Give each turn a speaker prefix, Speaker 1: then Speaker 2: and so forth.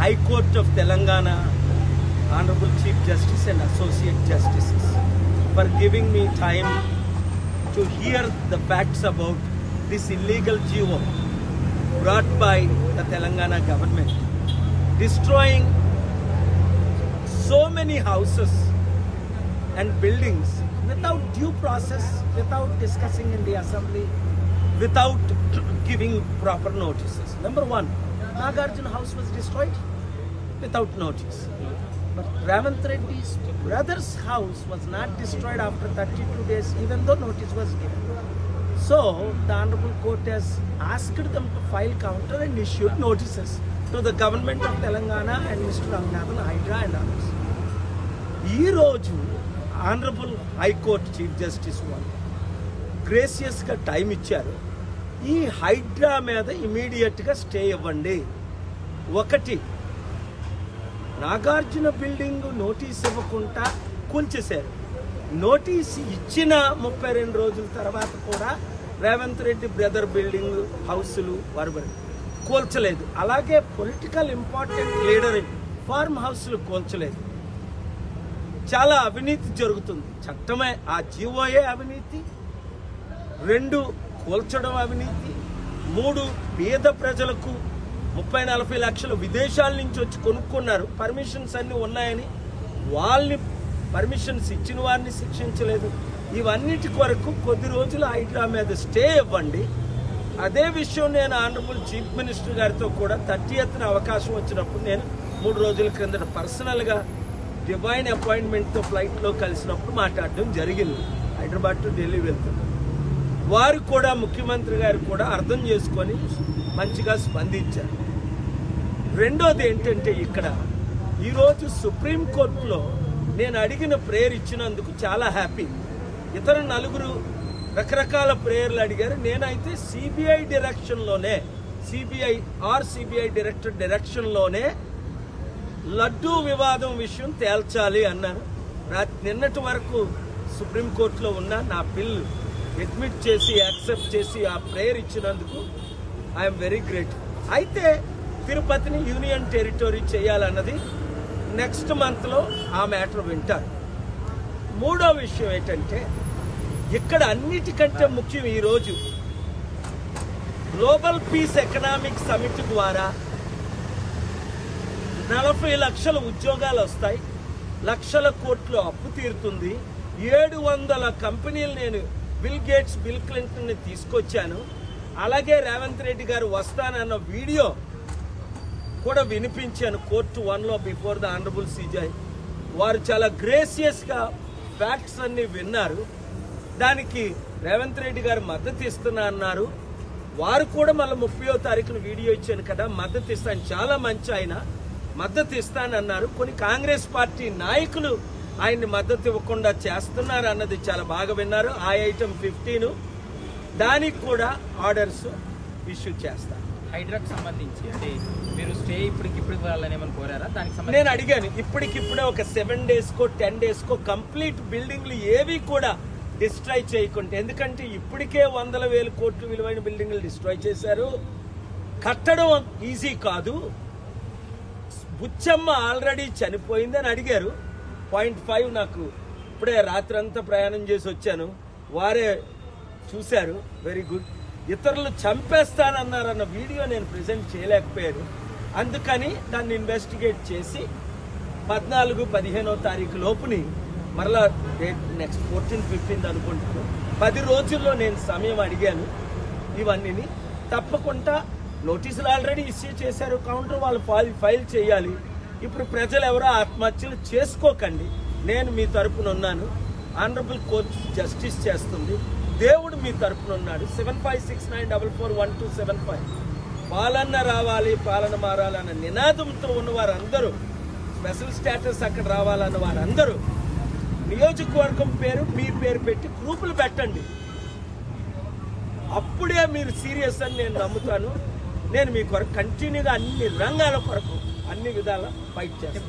Speaker 1: High Court of Telangana, Honorable Chief Justice and Associate Justices, for giving me time to hear the facts about this illegal GO brought by the Telangana government, destroying so many houses and buildings without due process, without discussing in the assembly, without giving proper notices. Number one, Nagarjuna house was destroyed without notice. But Ravant Reddy's brother's house was not destroyed after 32 days, even though notice was given. So, the Honorable Court has asked them to file counter and issued notices to the government of Telangana and Mr. Ranganathan Hydra and others. ఈ రోజు honourable high court chief justice వాళ్ళు గ్రేసియస్గా time ఇచ్చారు ఈ హైడ్రా మీద ఇమీడియట్గా stay ఇవ్వండి ఒకటి Nagarjuna building notice ఇవ్వకుండా కూల్చేశారు నోటీస్ ఇచ్చిన ముప్పై రెండు రోజుల తర్వాత కూడా రేవంత్ రెడ్డి బ్రదర్ బిల్డింగ్ హౌసులు వారు కూల్చలేదు అలాగే పొలిటికల్ ఇంపార్టెంట్ లీడర్ ఫార్మ్ హౌస్లు కూల్చలేదు చాలా అవినీతి జరుగుతుంది చట్టమే ఆ జీవోయే అవినీతి రెండు కూల్చడం అవినీతి మూడు పేద ప్రజలకు ముప్పై నలభై లక్షలు విదేశాల నుంచి వచ్చి కొనుక్కున్నారు పర్మిషన్స్ అన్ని ఉన్నాయని వాళ్ళని పర్మిషన్స్ ఇచ్చిన వారిని శిక్షించలేదు ఇవన్నిటి కొరకు కొద్ది రోజులు హైడ్రా మీద స్టే ఇవ్వండి అదే విషయం నేను ఆనరబుల్ చీఫ్ మినిస్టర్ గారితో కూడా థర్టీ ఎత్తున అవకాశం వచ్చినప్పుడు నేను మూడు రోజుల క్రిందట పర్సనల్గా డివైన్ అపాయింట్మెంట్తో ఫ్లైట్లో కలిసినప్పుడు మాట్లాడడం జరిగింది హైదరాబాద్ టు ఢిల్లీ వెళ్తున్నాను వారు కూడా ముఖ్యమంత్రి గారు కూడా అర్థం చేసుకొని మంచిగా స్పందించారు రెండోది ఏంటంటే ఇక్కడ ఈరోజు సుప్రీంకోర్టులో నేను అడిగిన ప్రేయర్ ఇచ్చినందుకు చాలా హ్యాపీ ఇతర నలుగురు రకరకాల ప్రేయర్లు అడిగారు నేనైతే సిబిఐ డైరెక్షన్లోనే సిబిఐ ఆర్ సిబిఐ డైరెక్టర్ డైరెక్షన్లోనే లడ్డూ వివాదం విషయం తేల్చాలి అన్నారు రా- నిన్నటి వరకు సుప్రీంకోర్టులో ఉన్న నా బిల్ అడ్మిట్ చేసి యాక్సెప్ట్ చేసి ఆ ప్రేయర్ ఇచ్చినందుకు ఐఎమ్ వెరీ గ్రేట్ అయితే తిరుపతిని యూనియన్ టెరిటరీ చేయాలన్నది నెక్స్ట్ మంత్లో ఆ మ్యాటర్ వింటారు మూడో విషయం ఏంటంటే ఇక్కడ అన్నిటికంటే ముఖ్యం ఈరోజు గ్లోబల్ పీస్ ఎకనామిక్ సమిట్ ద్వారా నలభై లక్షల ఉద్యోగాలు వస్తాయి లక్షల కోట్లు అప్పు తీరుతుంది ఏడు వందల కంపెనీలు నేను బిల్ గేట్స్ బిల్ క్లింటన్ ని తీసుకొచ్చాను అలాగే రేవంత్ రెడ్డి గారు వస్తానన్న వీడియో కూడా వినిపించాను కోర్టు వన్లో బిఫోర్ ద ఆనరబుల్ సీజై వారు చాలా గ్రేసియస్గా ఫ్యాక్ట్స్ అన్ని విన్నారు దానికి రేవంత్ రెడ్డి గారు మద్దతు ఇస్తున్నా అన్నారు వారు కూడా మళ్ళీ ముప్పయో తారీఖున వీడియో ఇచ్చాను కదా మద్దతు ఇస్తాను చాలా మంచి ఆయన మద్దతు ఇస్తానన్నారు కొన్ని కాంగ్రెస్ పార్టీ నాయకులు ఆయన్ని మద్దతు ఇవ్వకుండా చేస్తున్నారు అన్నది చాలా బాగా విన్నారు ఆ ఐటమ్ ఫిఫ్టీన్ దానికి కూడా ఆర్డర్స్ ఇష్యూ చేస్తాను
Speaker 2: హైడ్రాక్ సంబంధించి అంటే మీరు స్టే ఇప్పటికి ఇప్పుడు ఇవ్వాలని ఏమైనా కోరారా దానికి
Speaker 1: నేను
Speaker 2: సంబంధించి
Speaker 1: అడిగాను ఇప్పటికిప్పుడే ఒక సెవెన్ డేస్ కో టెన్ డేస్ కో కంప్లీట్ బిల్డింగ్లు ఏవి కూడా డిస్ట్రాయ్ చేయకుండా ఎందుకంటే ఇప్పటికే వందల వేల కోట్లు విలువైన బిల్డింగ్లు డిస్ట్రాయ్ చేశారు కట్టడం ఈజీ కాదు బుచ్చమ్మ ఆల్రెడీ చనిపోయింది అని అడిగారు పాయింట్ ఫైవ్ నాకు ఇప్పుడే రాత్రంతా ప్రయాణం చేసి వచ్చాను వారే చూశారు వెరీ గుడ్ ఇతరులు చంపేస్తానన్నారన్న వీడియో నేను ప్రెజెంట్ చేయలేకపోయాను అందుకని దాన్ని ఇన్వెస్టిగేట్ చేసి పద్నాలుగు పదిహేనో తారీఖు లోపుని మరలా డేట్ నెక్స్ట్ ఫోర్టీన్ ఫిఫ్టీన్త్ అనుకుంటాను పది రోజుల్లో నేను సమయం అడిగాను ఇవన్నీ తప్పకుండా నోటీసులు ఆల్రెడీ ఇష్యూ చేశారు కౌంటర్ వాళ్ళు ఫైల్ ఫైల్ చేయాలి ఇప్పుడు ప్రజలు ఎవరో ఆత్మహత్యలు చేసుకోకండి నేను మీ తరపున ఉన్నాను ఆనరబుల్ కోర్ట్ జస్టిస్ చేస్తుంది దేవుడు మీ తరపున ఉన్నాడు seven five six nine double four one two seven five పాలన రావాలి పాలన మారాలన్న నినాదంతో ఉన్న వారందరూ స్పెషల్ స్టేటస్ అక్కడ రావాలన్న వారందరూ నియోజకవర్గం పేరు మీ పేరు పెట్టి గ్రూపులు పెట్టండి అప్పుడే మీరు సీరియస్ అని నేను నమ్ముతాను నేను మీ కొరకు కంటిన్యూగా అన్ని రంగాల కొరకు అన్ని విధాల ఫైట్ చేస్తాను